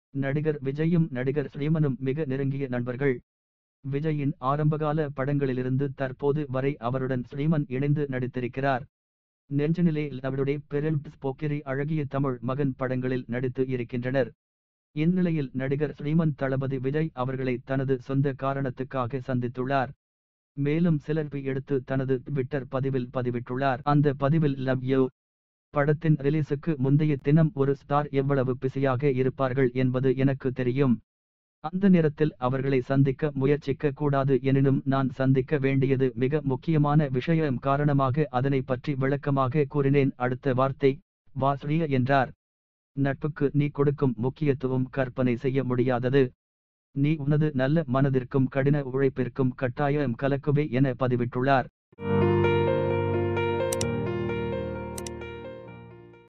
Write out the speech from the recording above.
நடிகர் விஜயும் நடிகர் ஸ்ரீமனும் மிக நெருங்கிய நண்பர்கள் விஜயின் ஆரம்பகால படங்களிலிருந்து தற்போது வரை அவருடன் ஸ்ரீமன் இணைந்து நடித்திருக்கிறார் நெஞ்சனிலே அவருடைய பெரல்ட் போக்கிரி அழகிய தமிழ் மகன் படங்களில் நடித்து இருக்கின்றனர் இந்நிலையில் நடிகர் ஸ்ரீமன் தளபதி விஜய் அவர்களை தனது சொந்த காரணத்துக்காக சந்தித்துள்ளார் மேலும் செலல்பி எடுத்து தனது ட்விட்டர் பதிவில் பதிவிட்டுள்ளார் அந்த பதிவில் லவ் யூ படத்தின் ரிலீஸுக்கு முந்தைய தினம் ஒரு ஸ்டார் எவ்வளவு பிஸியாக இருப்பார்கள் என்பது எனக்கு தெரியும் அந்த நேரத்தில் அவர்களை சந்திக்க முயற்சிக்க கூடாது எனினும் நான் சந்திக்க வேண்டியது மிக முக்கியமான விஷயம் காரணமாக அதனை பற்றி விளக்கமாக கூறினேன் அடுத்த வார்த்தை வா ஸ்ரீய என்றார் நட்புக்கு நீ கொடுக்கும் முக்கியத்துவம் கற்பனை செய்ய முடியாதது நீ உனது நல்ல மனதிற்கும் கடின உழைப்பிற்கும் கட்டாயம் கலக்குவே என பதிவிட்டுள்ளார்